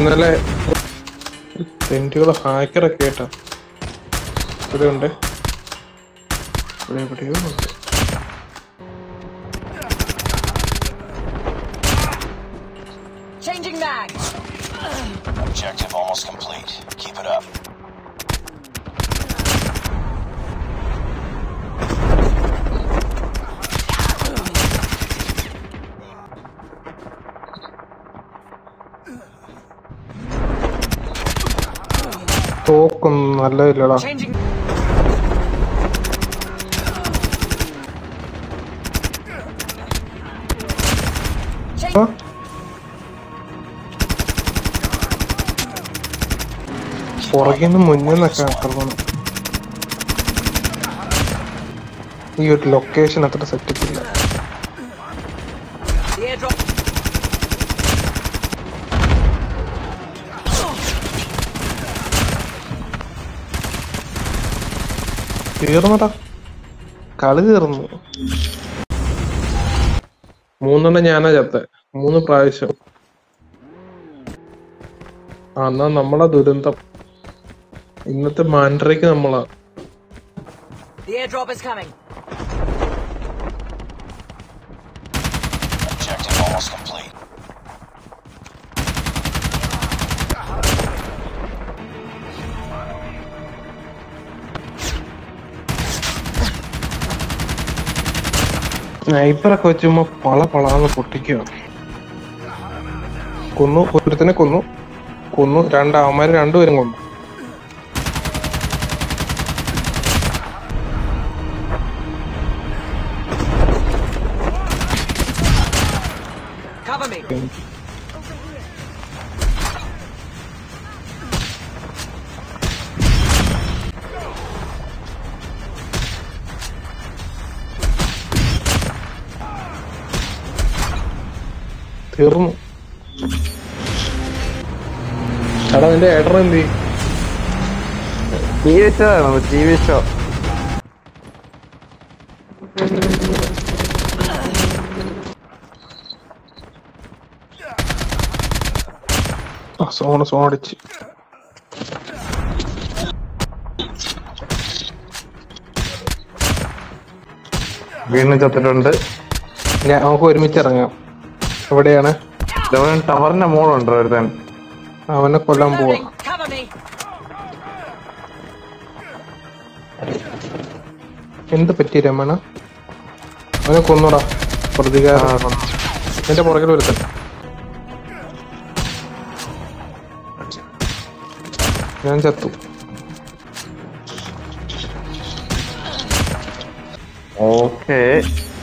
ഇന്നലെ സെന്റുകൾ ഹാക്കറൊക്കെ കേട്ടാ ഇവിടെ ഉണ്ട് ഇവിടെ എവിടെയോ ഉണ്ട് Changing mag. Objective almost complete. Keep it up. തോക്കൊന്നും നല്ലതില്ലടാ Changing. ആ? പുറകിന്ന് മുന്നിൽ നിന്നൊക്കെ ആക്രമണം ഈ ഒരു ലൊക്കേഷൻ അത്ര സെറ്റപ്പ് ഇല്ല The airdrop. തീർന്നടാ കളി തീർന്നു മൂന്നെണ്ണം ഞാനാ ചത്ത മൂന്ന് പ്രാവശ്യം ആ എന്നാ നമ്മളെ ദുരന്തം ഇന്നത്തെ മാൻഡ്രയ്ക്ക് നമ്മളാ The airdrop is coming. Objective almost complete. സ്നൈപ്പറൊക്കെ വെച്ചുമ്പോ പള പളാന്ന് പൊട്ടിക്കുക കൊന്നു ഒരുത്തനെ കൊന്നു കൊന്നു രണ്ട് അവന്മാര് രണ്ടുപേരും കൊന്നു Cover me. തീർന്നു എടാ നിന്റെ ഏട്ടൻ എന്ത് ചെയ്യും? T V show T V show ആ സോണ് സോണടിച്ച് വീണ്ടും ചത്തിട്ടുണ്ട് ഞാൻ നമുക്ക് ഒരുമിച്ച് ഇറങ്ങാം എവിടെയാണ് ഇതവൻ ടവറിന്റെ മോളുണ്ട് ഒരുത്തൻ അവനെ കൊല്ലാൻ പോവാ Loading. Cover me. എന്ത് പറ്റി രമണ അവനെ കൊന്നോടാ പ്രതികാരം എന്റെ പുറകിൽ ഒരുത്തൻ ഞാൻ ചത്തു ഓക്കേ